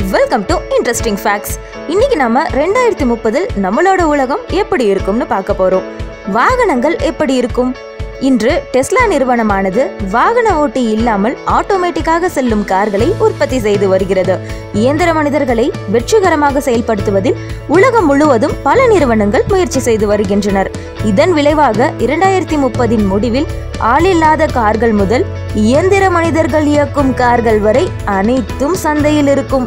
welcome to interesting facts இன்னைக்கு நம்ம ரெண்டாயிரத்தி முப்பதில் நம்மளோட உலகம் எப்படி இருக்கும்னு பார்க்க போறோம் வாகனங்கள் எப்படி இருக்கும் இன்று டெஸ்லா நிறுவனமானது வாகன ஓட்டி இல்லாமல் ஆட்டோமேட்டிக்காக செல்லும் கார்களை உற்பத்தி செய்து வருகிறது இயந்திர மனிதர்களை வெற்றிகரமாக செயல்படுத்துவதில் உலகம் முழுவதும் பல நிறுவனங்கள் முயற்சி செய்து வருகின்றனர் இதன் விளைவாக இரண்டாயிரத்தி முப்பதின் முடிவில் ஆளில்லாத கார்கள் முதல் இயந்திர மனிதர்கள் இயக்கும் கார்கள் வரை அனைத்தும் சந்தையில் இருக்கும்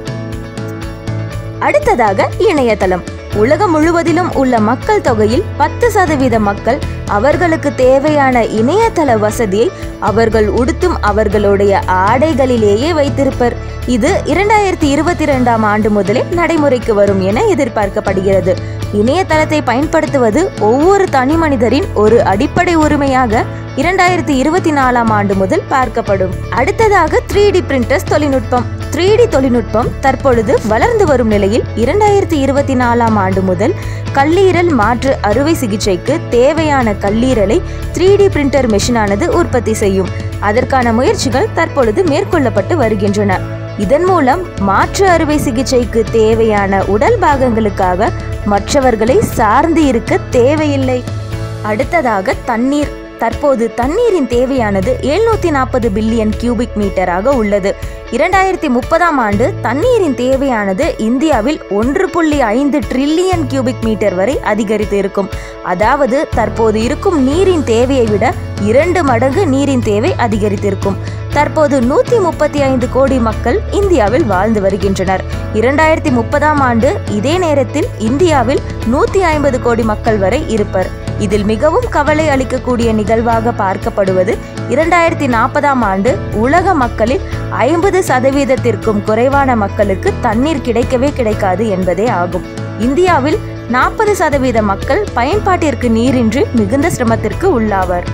அடுத்ததாக இணையதளம் உலகம் முழுவதிலும் உள்ள மக்கள் தொகையில் பத்து சதவீத மக்கள் அவர்களுக்கு தேவையான இணையதள வசதியை அவர்கள் உடுத்தும் அவர்களுடைய ஆடைகளிலேயே வைத்திருப்பர் இது இரண்டாயிரத்தி இருபத்தி ரெண்டாம் ஆண்டு முதலே நடைமுறைக்கு வரும் என எதிர்பார்க்கப்படுகிறது இணையதளத்தை பயன்படுத்துவது ஒவ்வொரு தனி மனிதரின் ஒரு அடிப்படை உரிமையாக இரண்டாயிரத்தி இருபத்தி நாலாம் ஆண்டு முதல் பார்க்கப்படும் அடுத்ததாக த்ரீ டி பிரிண்டர்ஸ் தொழில்நுட்பம் த்ரீ டி தொழில்நுட்பம் தற்பொழுது வளர்ந்து வரும் நிலையில் இரண்டாயிரத்தி இருபத்தி நாலாம் ஆண்டு முதல் கல்லீரல் மாற்று அறுவை சிகிச்சைக்கு தேவையான கல்லீரலை த்ரீ டி பிரிண்டர் மெஷினானது உற்பத்தி செய்யும் அதற்கான முயற்சிகள் தற்பொழுது மேற்கொள்ளப்பட்டு வருகின்றன இதன் மூலம் மாற்று அறுவை சிகிச்சைக்கு தேவையான உடல் பாகங்களுக்காக மற்றவர்களை சார்ந்து இருக்க தேவையில்லை அடுத்ததாக தண்ணீர் தற்போது தண்ணீரின் தேவையானது எழுநூத்தி நாற்பது பில்லியன் கியூபிக் மீட்டராக உள்ளது இரண்டாயிரத்தி முப்பதாம் ஆண்டு தண்ணீரின் தேவையானது இந்தியாவில் ஒன்று புள்ளி ஐந்து ட்ரில்லியன் கியூபிக் மீட்டர் வரை அதிகரித்து இருக்கும் அதாவது தற்போது இருக்கும் நீரின் தேவையை விட இரண்டு மடங்கு நீரின் தேவை அதிகரித்திருக்கும் தற்போது நூத்தி முப்பத்தி ஐந்து கோடி மக்கள் இந்தியாவில் வாழ்ந்து வருகின்றனர் இரண்டாயிரத்தி முப்பதாம் ஆண்டு இதே நேரத்தில் இந்தியாவில் நூத்தி ஐம்பது கோடி மக்கள் வரை இருப்பர் இதில் மிகவும் கவலை அளிக்கக்கூடிய நிகழ்வாக பார்க்கப்படுவது இரண்டாயிரத்தி நாற்பதாம் ஆண்டு உலக மக்களில் ஐம்பது சதவீதத்திற்கும் குறைவான மக்களுக்கு தண்ணீர் கிடைக்கவே கிடைக்காது என்பதே ஆகும் இந்தியாவில் நாற்பது சதவீத மக்கள் பயன்பாட்டிற்கு நீரின்றி மிகுந்த சிரமத்திற்கு உள்ளாவர்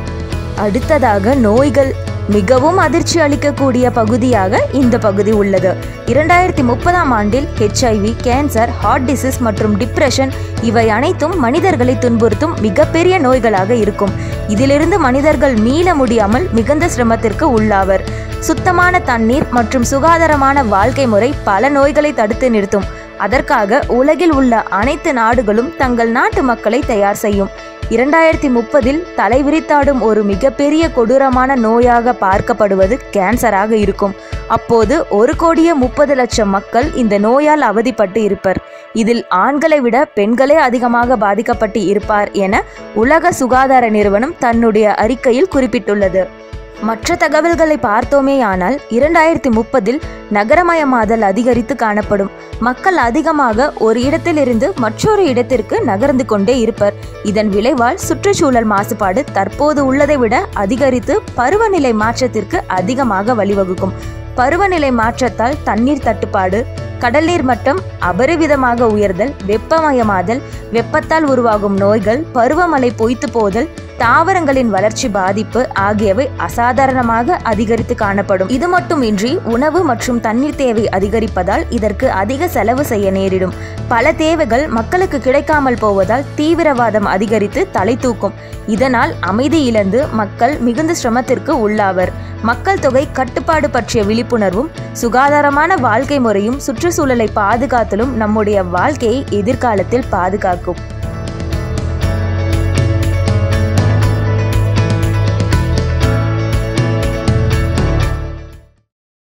அடுத்ததாக நோய்கள் மிகவும் அதிர்ச்சி அளிக்கக்கூடிய பகுதியாக இந்த பகுதி உள்ளது இரண்டாயிரத்தி முப்பதாம் ஆண்டில் ஹெச்ஐவி கேன்சர் ஹார்ட் டிசீஸ் மற்றும் டிப்ரெஷன் இவை அனைத்தும் மனிதர்களை துன்புறுத்தும் மிகப்பெரிய நோய்களாக இருக்கும் இதிலிருந்து மனிதர்கள் மீள முடியாமல் மிகுந்த சிரமத்திற்கு உள்ளாவர் சுத்தமான தண்ணீர் மற்றும் சுகாதாரமான வாழ்க்கை முறை பல நோய்களை தடுத்து நிறுத்தும் அதற்காக உலகில் உள்ள அனைத்து நாடுகளும் தங்கள் நாட்டு மக்களை தயார் செய்யும் இரண்டாயிரத்தி முப்பதில் தலைவிரித்தாடும் ஒரு மிகப்பெரிய கொடூரமான நோயாக பார்க்கப்படுவது கேன்சராக இருக்கும் அப்போது ஒரு கோடியே முப்பது லட்சம் மக்கள் இந்த நோயால் அவதிப்பட்டு இருப்பர் இதில் ஆண்களை விட பெண்களே அதிகமாக பாதிக்கப்பட்டு இருப்பார் என உலக சுகாதார நிறுவனம் தன்னுடைய அறிக்கையில் குறிப்பிட்டுள்ளது மற்ற தகவல்களை பார்த்தோமேயானால் இரண்டாயிரத்தி முப்பதில் நகரமயமாதல் அதிகரித்து காணப்படும் மக்கள் அதிகமாக ஒரு இடத்திலிருந்து மற்றொரு இடத்திற்கு நகர்ந்து கொண்டே இருப்பர் இதன் விளைவால் சுற்றுச்சூழல் மாசுபாடு தற்போது உள்ளதை விட அதிகரித்து பருவநிலை மாற்றத்திற்கு அதிகமாக வழிவகுக்கும் பருவநிலை மாற்றத்தால் தண்ணீர் தட்டுப்பாடு கடல் நீர் மட்டம் அபரிவிதமாக உயர்தல் வெப்பமயமாதல் வெப்பத்தால் உருவாகும் நோய்கள் பருவமழை பொய்த்து போதல் தாவரங்களின் வளர்ச்சி பாதிப்பு ஆகியவை அசாதாரணமாக அதிகரித்து காணப்படும் இது மட்டுமின்றி உணவு மற்றும் தண்ணீர் தேவை அதிகரிப்பதால் இதற்கு அதிக செலவு செய்ய நேரிடும் பல தேவைகள் மக்களுக்கு கிடைக்காமல் போவதால் தீவிரவாதம் அதிகரித்து தலை தூக்கும் இதனால் அமைதி இழந்து மக்கள் மிகுந்த சிரமத்திற்கு உள்ளாவர் மக்கள் தொகை கட்டுப்பாடு பற்றிய விழிப்புணர்வும் சுகாதாரமான வாழ்க்கை முறையும் சுற்றுச்சூழலை பாதுகாத்தலும் நம்முடைய வாழ்க்கையை எதிர்காலத்தில் பாதுகாக்கும்